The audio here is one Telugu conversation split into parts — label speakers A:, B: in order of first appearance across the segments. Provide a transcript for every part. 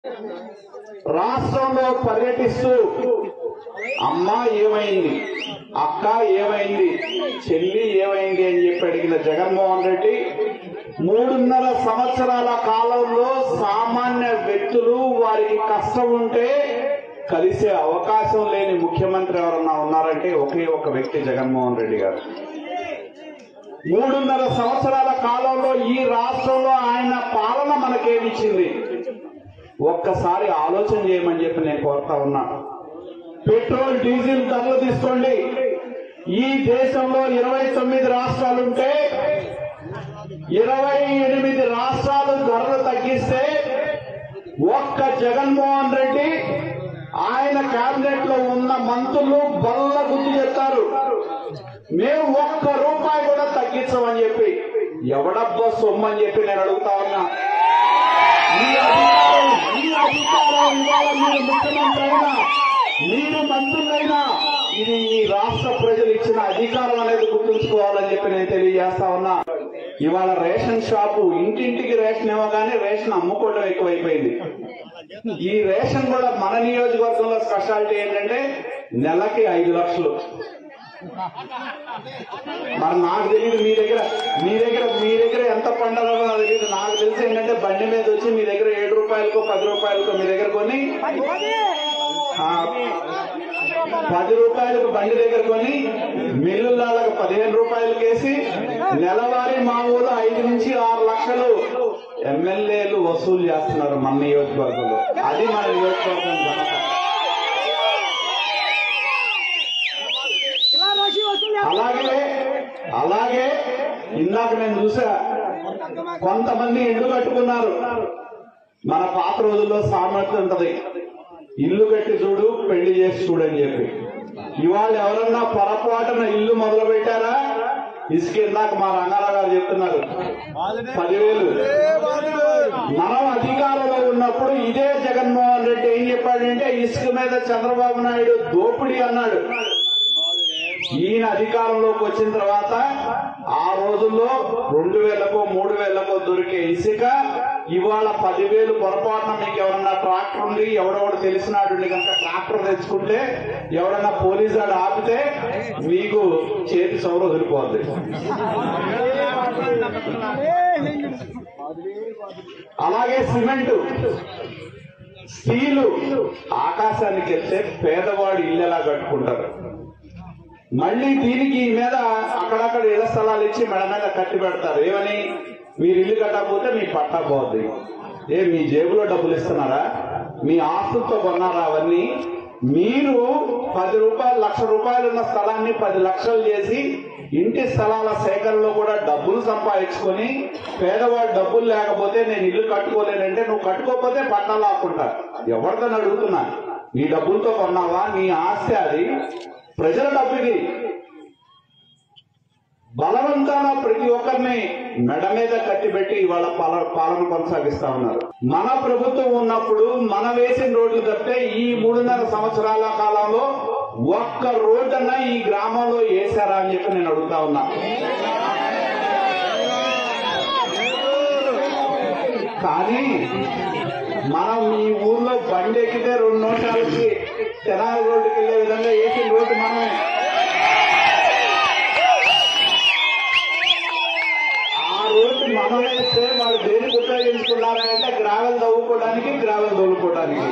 A: రాష్ట్రంలో పర్యటిస్తూ అమ్మ ఏమైంది అక్క ఏమైంది చెల్లి ఏమైంది అని చెప్పి అడిగిన జగన్మోహన్ రెడ్డి మూడున్నర సంవత్సరాల కాలంలో సామాన్య వ్యక్తులు వారికి కష్టం ఉంటే కలిసే అవకాశం లేని ముఖ్యమంత్రి ఎవరన్నా ఉన్నారంటే ఒకే ఒక వ్యక్తి జగన్మోహన్ రెడ్డి గారు మూడున్నర సంవత్సరాల కాలంలో ఈ రాష్ట్రంలో ఆయన పాలన మనకేమిచ్చింది ఒక్కసారి ఆలోచన చేయమని చెప్పి నేను కోరుతా ఉన్నా పెట్రోల్ డీజిల్ ధరలు తీసుకోండి ఈ దేశంలో ఇరవై తొమ్మిది రాష్ట్రాలుంటే ఇరవై ఎనిమిది రాష్ట్రాలు ధరలు తగ్గిస్తే ఒక్క జగన్మోహన్ రెడ్డి ఆయన కేబినెట్ లో ఉన్న మంత్రులు బల్ల గుర్తు చెప్తారు మేము ఒక్క రూపాయి కూడా తగ్గించమని చెప్పి ఎవడబ్బా సొమ్ము అని చెప్పి నేను అడుగుతా ఉన్నా ఈ అధికారం ఈ అధికారం ఇవాళ మీరు ముఖ్యమంత్రి అయినా మీరు మంత్రులైనా ఇది ఈ రాష్ట్ర ప్రజలు ఇచ్చిన అధికారం అనేది గుర్తుంచుకోవాలని చెప్పి నేను తెలియజేస్తా ఉన్నా ఇవాళ రేషన్ షాపు ఇంటింటికి రేషన్ ఇవ్వగానే రేషన్ అమ్ముకోవడం ఎక్కువైపోయింది ఈ రేషన్ కూడా మన నియోజకవర్గంలో స్పెషాలిటీ ఏంటంటే నెలకి ఐదు లక్షలు మరి నాకు తెలియదు మీ దగ్గర మీ దగ్గర మీ దగ్గర ఎంత పండాలో నాకు తెలియదు నాకు తెలిసి ఏంటంటే బండి మీద వచ్చి మీ దగ్గర ఏడు రూపాయలకో పది రూపాయలకో మీ దగ్గర కొని ఆ, పది రూపాయలకు బండి దగ్గర కొని మిల్లులకు పదిహేను రూపాయలకి వేసి నెలవారీ మా ఊరు ఐదు నుంచి ఆరు లక్షలు ఎమ్మెల్యేలు వసూలు చేస్తున్నారు మన నియోజకవర్గంలో అది మన నియోజకవర్గం ఘనత అలాగే అలాగే ఇందాక నేను చూసా కొంతమంది ఇల్లు కట్టుకున్నారు మన పాత రోజుల్లో సామర్థ్యం ఉంటది ఇల్లు కట్టి చూడు పెళ్లి చేసి చూడని చెప్పి ఇవాళ ఎవరన్నా పొరపాటున ఇల్లు మొదలు పెట్టారా ఇసుక ఇందాక మా రంగారావు గారు చెప్తున్నారు పదివేలు మనం అధికారంలో ఉన్నప్పుడు ఇదే జగన్మోహన్ రెడ్డి ఏం చెప్పాడంటే ఇసుక మీద చంద్రబాబు నాయుడు దోపిడీ అన్నాడు ఈయన అధికారంలోకి వచ్చిన తర్వాత ఆ రోజుల్లో రెండు వేలకో మూడు వేలకో దొరికే ఇసుక ఇవాళ పదివేలు పొరపాటున మీకు ఎవరన్నా ట్రాక్టర్ ఉంది ఎవడెవడు తెలిసినాడు కనుక ట్రాక్టర్ తెచ్చుకుంటే ఎవడన్నా పోలీసు వాడు ఆపితే మీకు చేతి సౌర వదిలిపోద్ది అలాగే సిమెంట్ స్టీలు ఆకాశానికి వెళ్తే పేదవాడు ఇల్లు ఎలా కట్టుకుంటారు మళ్ళీ దీనికి ఈ మీద అక్కడక్కడ ఇళ్ల స్థలాలు ఇచ్చి మెడ మీద కట్టి పెడతారు ఏమని మీరు ఇల్లు కట్టకపోతే మీ పట్టా పోద్ది ఏ మీ జేబులో డబ్బులు ఇస్తున్నారా మీ ఆస్తులతో కొన్నారా అవన్నీ మీరు పది రూపాయలు లక్ష రూపాయలు ఉన్న స్థలాన్ని పది లక్షలు చేసి ఇంటి స్థలాల సేకరణలో కూడా డబ్బులు సంపాదించుకొని పేదవాడు డబ్బులు లేకపోతే నేను ఇల్లు కట్టుకోలేనంటే నువ్వు కట్టుకోకపోతే పట్టా లాక్కుంటా ఎవరిదని అడుగుతున్నా నీ డబ్బులతో కొన్నావా నీ ఆస్తి అది ప్రజల డబ్బు ఇది బలవంతాన ప్రతి ఒక్కరిని మెడ మీద కట్టిపెట్టి ఇవాళ పాల- పాలన కొనసాగిస్తా ఉన్నారు మన ప్రభుత్వం ఉన్నప్పుడు మన వేసిన రోడ్లు తప్పితే ఈ మూడున్నర సంవత్సరాల కాలంలో ఒక్క రోడ్డన్నా ఈ గ్రామంలో వేశారా అని చెప్పి నేను అడుగుతా ఉన్నా కానీ మనం ఈ ఊర్లో బండి ఎక్కితే రెండు నిమిషాలకి తెనాలి రోడ్డుకి వెళ్లే విధంగా వేసిన రోడ్డు మనమే ఆ రోడ్డు మనం వేస్తే వాళ్ళు దేనికి ఉపయోగించుకున్నారంటే గ్రావెల్ తవ్వుకోవడానికి గ్రావెల్ తోలుకోవడానికి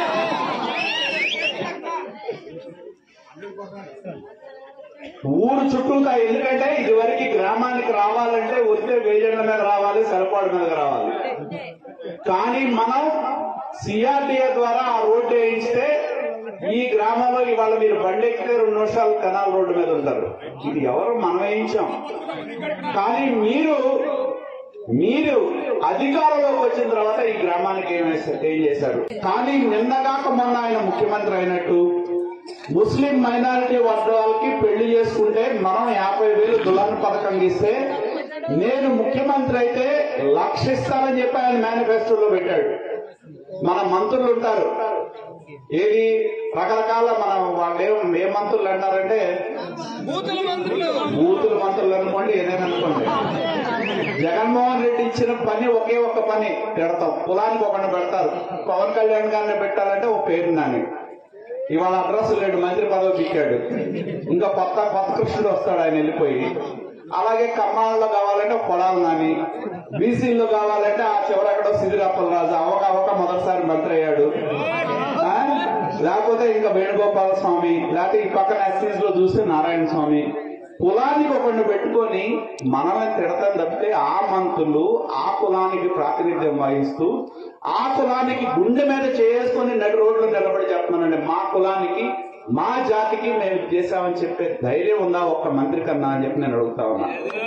A: ఊరు చుట్టూతా ఎందుకంటే ఇదివరకు గ్రామానికి రావాలంటే వస్తే వేజెండ్ల మీద రావాలి సరిపాడు మీద రావాలి కానీ మనం సిఆర్డీఏ ద్వారా ఆ రోడ్డు వేయిస్తే ఈ గ్రామంలో ఇవాళ మీరు బండి ఎక్కితే రెండు నిమిషాలు కెనాల్ రోడ్డు మీద ఉంటారు ఇది ఎవరు మనం వేయించాం కానీ మీరు మీరు అధికారంలోకి వచ్చిన తర్వాత ఈ గ్రామానికి ఏం వేస్తారు ఏం చేశారు కానీ నిన్నగాక మొన్న ఆయన ముఖ్యమంత్రి అయినట్టు ముస్లిం మైనారిటీ వర్గాలకి పెళ్లి చేసుకుంటే మనం యాభై వేలు దులాన్ పథకం ఇస్తే నేను ముఖ్యమంత్రి అయితే లక్షిస్తానని చెప్పి ఆయన మేనిఫెస్టోలో పెట్టాడు మన మంత్రులు ఉంటారు ఏది రకరకాల మనం వాళ్ళు ఏం ఏ మంత్రులు అంటారంటే
B: బూతుల మంత్రులు
A: బూతుల మంత్రులు అనుకోండి ఏదైనా అనుకోండి జగన్మోహన్ రెడ్డి ఇచ్చిన పని ఒకే ఒక్క పని పెడతాం కులానికి ఒకరిని పెడతారు పవన్ కళ్యాణ్ గారిని పెట్టాలంటే ఒక పేరు నాని ఇవాళ అడ్రస్ లేడు మంత్రి పదవి పిక్కాడు ఇంకా కొత్త కొత్త కృష్ణుడు వస్తాడు ఆయన వెళ్ళిపోయి అలాగే కర్ణాటకలో కావాలంటే పొలాలు నాని బీసీలో కావాలంటే ఆ చివరెక్కడో సిరిరాపల్ రాజు అవక అవక మొదటిసారి మంత్రి అయ్యాడు ఆ? లేకపోతే ఇంకా వేణుగోపాల స్వామి లేకపోతే ఈ పక్కన ఎస్సీస్ లో చూస్తే నారాయణ స్వామి కులానికి ఒకరిని పెట్టుకొని మనమే తిడతాం తప్పితే ఆ మంత్రులు ఆ కులానికి ప్రాతినిధ్యం వహిస్తూ ఆ కులానికి గుండె మీద చేసుకొని నడి రోడ్లు నిలబడి చెప్తున్నానండి మా కులానికి మా జాతికి మేము ఇది చేశామని చెప్పే ధైర్యం ఉందా ఒక్క మంత్రి కన్నా అని చెప్పి నేను అడుగుతా ఉన్నా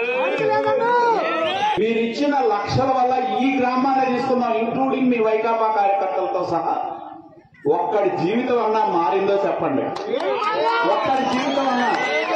A: మీరు ఇచ్చిన లక్షల వల్ల ఈ గ్రామాన్ని తీసుకుందాం ఇంక్లూడింగ్ మీ వైకాపా కార్యకర్తలతో సహా ఒక్కడి జీవితం అన్నా మారిందో చెప్పండి ఒక్కడి జీవితం అన్నా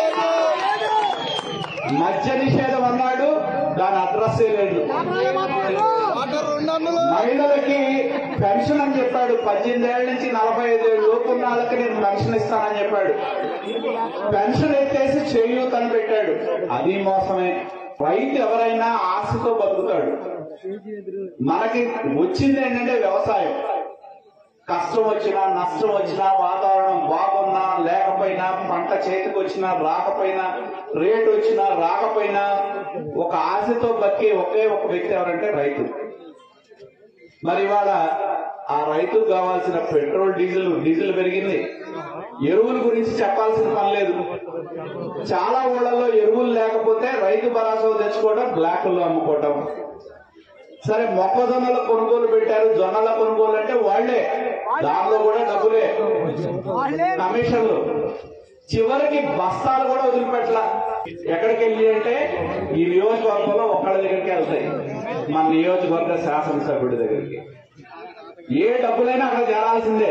A: మద్య నిషేధం అన్నాడు దాని అడ్రస్ లేదు
B: వాటర్ రెండు వందలు
A: మహిళలకి పెన్షన్ అని చెప్పాడు పద్దెనిమిది ఏళ్ల నుంచి నలభై ఐదు ఏళ్ళు లోపు ఉన్న వాళ్ళకి నేను పెన్షన్ ఇస్తానని చెప్పాడు పెన్షన్ ఎత్తేసి చేయూత అని పెట్టాడు అది మోసమే రైతు ఎవరైనా ఆశతో బతుకుతాడు మనకి వచ్చింది ఏంటంటే వ్యవసాయం కష్టం వచ్చినా నష్టం వచ్చినా వాతావరణం బాగున్నా లేకపోయినా పంట చేతికి వచ్చినా రాకపోయినా రేట్ వచ్చినా రాకపోయినా ఒక ఆశతో బతికే ఒకే ఒక వ్యక్తి ఎవరంటే రైతు మరి ఇవాళ ఆ రైతుకు కావాల్సిన పెట్రోల్ డీజిల్ డీజిల్ పెరిగింది ఎరువుల గురించి చెప్పాల్సిన పని లేదు చాలా ఊళ్ళలో ఎరువులు లేకపోతే రైతు భరోసా తెచ్చుకోవడం బ్లాక్ లో అమ్ముకోవడం సరే మొక్కజొన్నల కొనుగోలు పెట్టారు జొన్నల కొనుగోలు అంటే వాళ్లే దానిలో కూడా డబ్బులే కమిషన్లు చివరికి బస్తాలు కూడా వదిలిపెట్టల ఎక్కడికి వెళ్ళి అంటే ఈ నియోజకవర్గంలో ఒక్కడి దగ్గరికి వెళ్తాయి మన నియోజకవర్గ శాసనసభ్యుడి దగ్గరికి ఏ డబ్బులైనా అక్కడ చేరాల్సిందే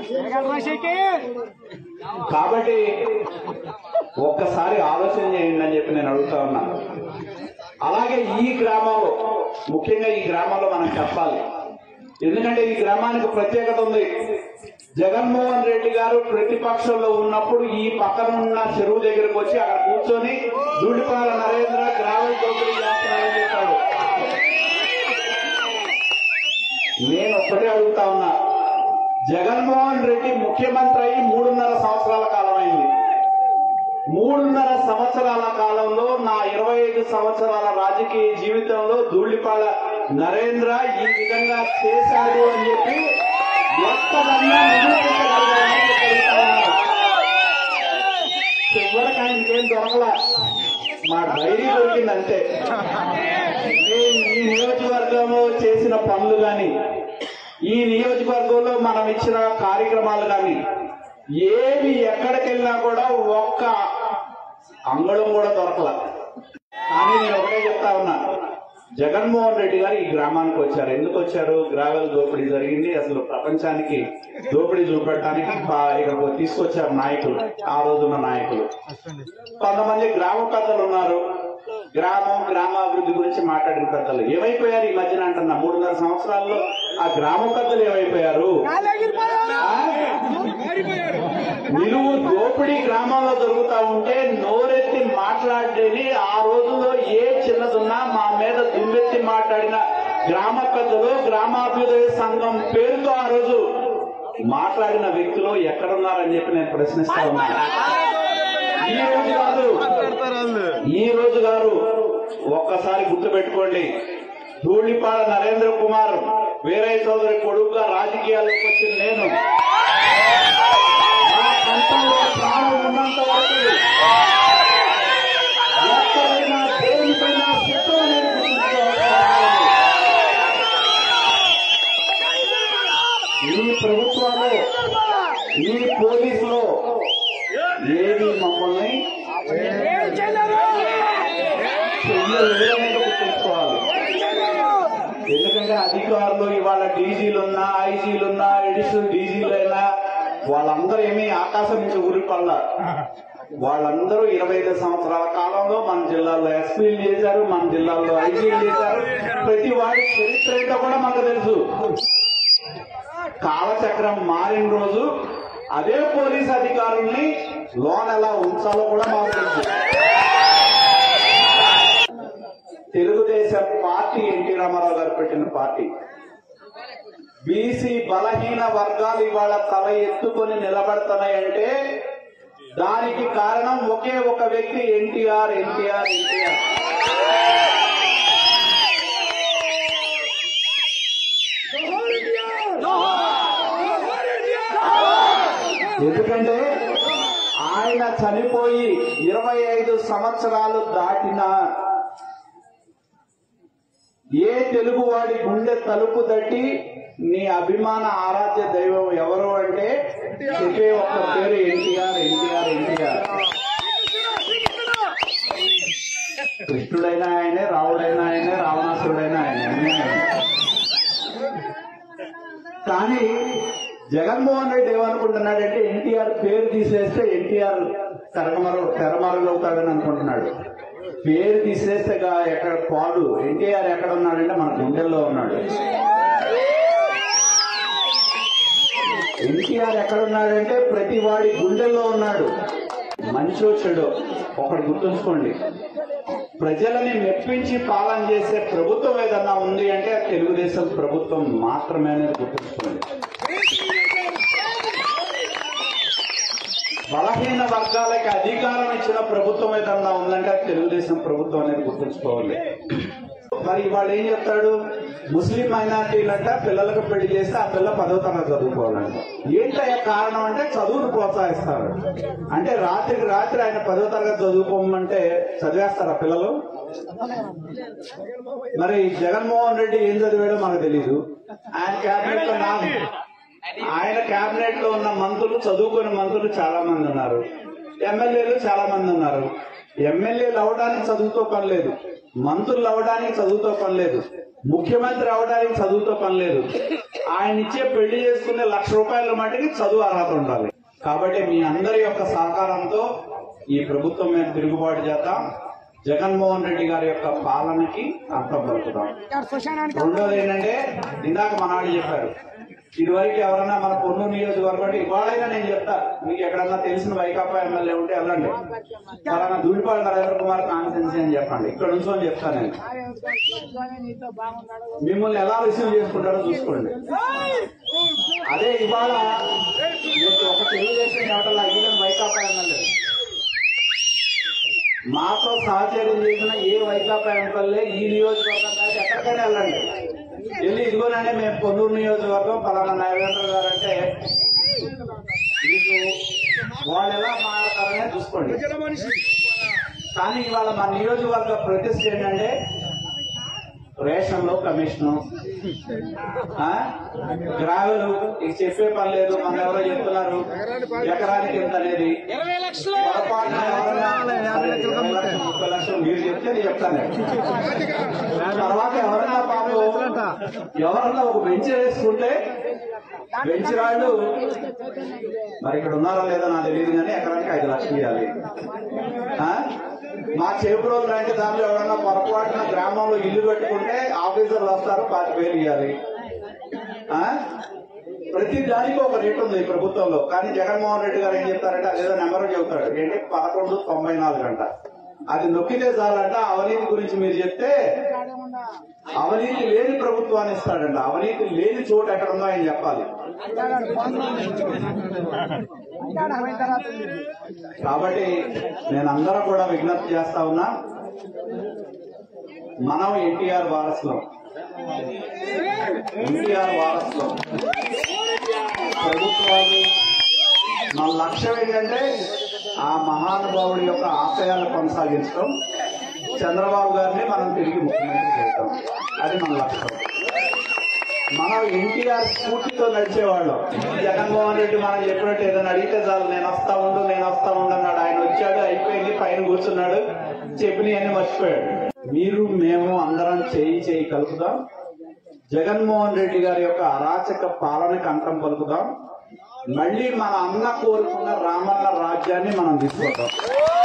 A: కాబట్టి ఒక్కసారి ఆలోచన చేయండి అని చెప్పి నేను అడుగుతా ఉన్నా అలాగే ఈ గ్రామంలో ముఖ్యంగా ఈ గ్రామంలో మనం చెప్పాలి ఎందుకంటే ఈ గ్రామానికి ప్రత్యేకత ఉంది జగన్మోహన్ రెడ్డి గారు ప్రతిపక్షంలో ఉన్నప్పుడు ఈ పక్కన ఉన్న చెరువు దగ్గరకు వచ్చి అక్కడ కూర్చొని దూడిపాల నరేంద్ర గ్రావెల్ దోపిడీ చేస్తున్నారని చెప్పాడు నేను ఒక్కటే అడుగుతా ఉన్నా జగన్మోహన్ రెడ్డి ముఖ్యమంత్రి అయి మూడున్నర సంవత్సరాల కాలం అయింది మూడున్నర సంవత్సరాల కాలంలో నా ఇరవై ఐదు సంవత్సరాల రాజకీయ జీవితంలో ధూళిపాల నరేంద్ర ఈ విధంగా చేశాడు అని చెప్పి ఒక్కదన్నా నిరూపించగలగాలని కోరుతున్నాను. చివరికి ఆయనకి ఏం దొరకలా మా ధైర్యం దొరికిందంటే నేను ఈ నియోజకవర్గంలో చేసిన పనులు గాని ఈ నియోజకవర్గంలో మనం ఇచ్చిన కార్యక్రమాలు గాని ఏవి ఎక్కడికెళ్ళినా కూడా ఒక్క అంగుళం కూడా దొరకల కానీ నేను ఒకటే చెప్తా ఉన్నా జగన్మోహన్ రెడ్డి గారు ఈ గ్రామానికి వచ్చారు ఎందుకు వచ్చారు గ్రావెల్ దోపిడీ జరిగింది అసలు ప్రపంచానికి దోపిడీ చూపెట్టడానికి పా- ఇక్కడికి తీసుకొచ్చారు నాయకులు ఆ రోజున్న నాయకులు కొంతమంది గ్రామ పెద్దలు ఉన్నారు గ్రామం గ్రామాభివృద్ధి గురించి మాట్లాడిన పెద్దలు ఏమైపోయారు ఈ మధ్యన అంటున్నా మూడున్నర సంవత్సరాల్లో ఆ గ్రామ పెద్దలు ఏమైపోయారు ఆ? నిలువు దోపిడీ గ్రామంలో జరుగుతా ఉంటే నోరెత్తి మాట్లాడేది ఆ రోజుల్లో ఏ చిన్నదున్నా మా మీద దుమ్మెత్తి మాట్లాడిన గ్రామ పెద్దలు గ్రామాభ్యుదయ సంఘం పేరుతో ఆ రోజు మాట్లాడిన వ్యక్తులు ఎక్కడున్నారని చెప్పి నేను ప్రశ్నిస్తా ఉన్నాను ఈ రోజు కాదు ఈ రోజు గారు ఒక్కసారి గుర్తు పెట్టుకోండి ధూళిపాడ నరేంద్ర కుమార్ వీరయ్య చౌదరి కొడుకుగా రాజకీయాల్లోకి వచ్చిన నేను నా కంఠంలో ప్రాణం ఉన్నంత వరకు ఎక్కడైనా దేనిపైన సిద్ధం నేను గుర్తుంచుకోవాలి. ఈ ప్రభుత్వాలు ఈ పోలీసులు ఏది మమ్మల్ని చెయ్యలేదనేది గుర్తుంచుకోవాలి ఎందుకంటే అధికారులు ఇవాళ డీజీలున్నా ఐజీలున్నా ఎడిషనల్ డీజీలైనా వాళ్ళందరూ ఏమీ ఆకాశం నుంచి ఊరిపల్ల వాళ్ళందరూ ఇరవై ఐదు సంవత్సరాల కాలంలో మన జిల్లాలో ఎస్పీలు చేశారు మన జిల్లాలో ఐజీలు చేశారు ప్రతి వాడి చరిత్ర ఏంటో కూడా మనకు తెలుసు కాలచక్రం మారిన రోజు అదే పోలీస్ అధికారుల్ని లోన్ ఎలా ఉంచాలో కూడా మాకు తెలుసు తెలుగుదేశం పార్టీ ఎన్టీ రామారావు గారు పెట్టిన పార్టీ బీసీ బలహీన వర్గాలు ఇవాళ తల ఎత్తుకొని నిలబడుతున్నాయంటే దానికి కారణం ఒకే ఒక వ్యక్తి ఎన్టీఆర్ ఎన్టీఆర్ ఎన్టీఆర్ ఎందుకంటే ఆయన చనిపోయి ఇరవై ఐదు సంవత్సరాలు దాటిన ఏ తెలుగువాడి గుండె తలుపు తట్టి నీ అభిమాన ఆరాధ్య దైవం ఎవరు అంటే చెప్పే ఒక్క పేరు ఎన్టీఆర్ ఎన్టీఆర్ ఎన్టీఆర్ కృష్ణుడైనా ఆయనే రావుడైనా ఆయనే రావణాసుడైనా ఆయనే అన్నీ ఆయనే. కానీ జగన్మోహన్ రెడ్డి ఏమనుకుంటున్నాడంటే ఎన్టీఆర్ పేరు తీసేస్తే ఎన్టీఆర్ తెరమరు తెరమరుగవుతాడని అనుకుంటున్నాడు పేరు తీసేస్తే గా- ఎక్కడ పాడు ఎన్టీఆర్ ఎక్కడ ఉన్నాడంటే మన గుండెల్లో ఉన్నాడు ఎన్టీఆర్ ఎక్కడ ఉన్నాడంటే ప్రతి వాడి గుండెల్లో ఉన్నాడు మంచో చెడు ఒకటి గుర్తుంచుకోండి ప్రజలని మెప్పించి పాలన చేసే ప్రభుత్వం ఏదన్నా ఉంది అంటే అది తెలుగుదేశం ప్రభుత్వం మాత్రమే అనేది గుర్తుంచుకోండి బలహీన వర్గాలకి అధికారం ఇచ్చిన ప్రభుత్వం ఏదన్నా ఉందంటే అది తెలుగుదేశం ప్రభుత్వం అనేది గుర్తుంచుకోవాలి మరి ఇవాళ ఏం చెప్తాడు ముస్లిం మైనార్టీలంట పిల్లలకు పెళ్లి చేస్తే ఆ పిల్ల పదో తరగతి చదువుకోవాలంట ఏంటయ్యా కారణం అంటే చదువును ప్రోత్సహిస్తారు అంటే రాత్రికి రాత్రి ఆయన పదో తరగతి చదువుకోమంటే చదివేస్తారా పిల్లలు మరి జగన్మోహన్ రెడ్డి ఏం చదివాడో మనకు తెలియదు ఆయన క్యాబినెట్ లో నా ఆయన క్యాబినెట్ లో ఉన్న మంత్రులు చదువుకునే మంత్రులు చాలా మంది ఉన్నారు ఎమ్మెల్యేలు చాలా మంది ఉన్నారు ఎమ్మెల్యేలు అవడానికి చదువుతో పని లేదు మంత్రులు అవడానికి చదువుతో పని లేదు ముఖ్యమంత్రి అవడానికి చదువుతో పని లేదు ఆయన ఇచ్చే పెళ్లి చేసుకునే లక్ష రూపాయల మటుకి చదువు అర్హత ఉండాలి కాబట్టి మీ అందరి యొక్క సహకారంతో ఈ ప్రభుత్వం మీద తిరుగుబాటు చేద్దాం జగన్మోహన్ రెడ్డి గారి యొక్క పాలనకి అర్థం పలుకుదాం రెండోది ఏంటంటే ఇందాక మన వాళ్ళు చెప్పారు ఇదివరకు ఎవరైనా మన పొన్నూరు నియోజకవర్గం అంటే ఇవాళైనా నేను చెప్తా మీకు ఎక్కడన్నా తెలిసిన వైకాపా ఎమ్మెల్యే ఉంటే వెళ్ళండి ఫలానా దూడిపాడు నరేంద్ర కుమార్ కాన్స్టెన్సీ అని చెప్పండి ఇక్కడ నుంచి అని చెప్తాను నేను మిమ్మల్ని ఎలా రిసీవ్ చేసుకుంటారో చూసుకోండి అదే ఇవాళ మీకు ఒక తెలుగుదేశం ఎవటల్లా ఈవెన్ వైకాపా ఎమ్మెల్యే మాతో సహచర్యం చేసిన ఏ వైకాపా ఎమ్మెల్యే ఈ నియోజకవర్గం దాకా ఎక్కడికైనా వెళ్ళండి వెళ్ళి ఇదిగోనండి మేము పొన్నూరు నియోజకవర్గం పలానా నాగేంద్ర గారు అంటే మీకు వాళ్ళు ఎలా మాట్లాడతారనే చూసుకోండి కానీ ఇవాళ మా నియోజకవర్గ ప్రతిష్ట ఏంటంటే రేషన్ లో కమిషను గ్రావెల్ ఇక చెప్పే పని లేదు మన ఎవరో చెప్తున్నారు ఎకరానికి ఎంత అనేది
B: ఇరవై లక్షలు
A: పొరపాటున ఎవరన్నా సరే, ఇరవై లక్షలు, ముప్పై లక్షలు మీరు చెప్తే నేను చెప్తాను తర్వాత ఎవరన్నా పాపం ఎవరన్నా ఒక బెంచ్ వేసుకుంటే బెంచ్ రాళ్ళు మరి ఇక్కడ ఉన్నారో లేదో నాకు తెలియదు కానీ ఎకరానికి ఐదు లక్షలు ఇవ్వాలి ఆ? మా చేపురోలు లాంటి దాంట్లో ఎవరన్నా పొరపాటున గ్రామంలో ఇల్లు కట్టుకుంటే ఆఫీసర్లు వస్తారు పాతి వేలు ఇవ్వాలి ఆ? ప్రతి దానికి ఒక రేట్ ఉంది ఈ ప్రభుత్వంలో కానీ జగన్మోహన్ రెడ్డి గారు ఏం చెప్తారంటే అదేదో నెంబర్ చెబుతాడు ఏంటి పదకొండు తొంభై నాలుగు అంట అది నొక్కితే చాలంట అవినీతి గురించి మీరు చెప్తే అవినీతి లేని ప్రభుత్వాన్ని ఇస్తాడంట అవినీతి లేని చోటు ఎక్కడ ఉందో ఆయన చెప్పాలి కాబట్టి నేను అందరూ కూడా విజ్ఞప్తి చేస్తా ఉన్నా మనం ఎన్టీఆర్ వారసులం ఎన్టీఆర్ వారసులం ప్రభుత్వాలు మన లక్ష్యం ఏంటంటే ఆ మహానుభావుడి యొక్క ఆశయాలు కొనసాగించడం చంద్రబాబు గారిని మనం తిరిగి ముఖ్యమంత్రి చేయటం అది మన లక్ష్యం మనం ఎన్టీఆర్ స్ఫూర్తితో నడిచేవాళ్ళం జగన్మోహన్ రెడ్డి మనం చెప్పినట్టు ఏదైనా అడిగితే చాలు నేను వస్తా ఉండు నేను వస్తా ఉండు అన్నాడు ఆయన వచ్చాడు అయిపోయింది పైన కూర్చున్నాడు చెప్పినవన్నీ మర్చిపోయాడు మీరు మేము అందరం చేయి చేయి కలుపుదాం జగన్మోహన్ రెడ్డి గారి యొక్క అరాచక పాలనకు అంతం పలుకుదాం మళ్ళీ మన అన్న కోరుకున్న రామన్న రాజ్యాన్ని మనం తీసుకుంటాం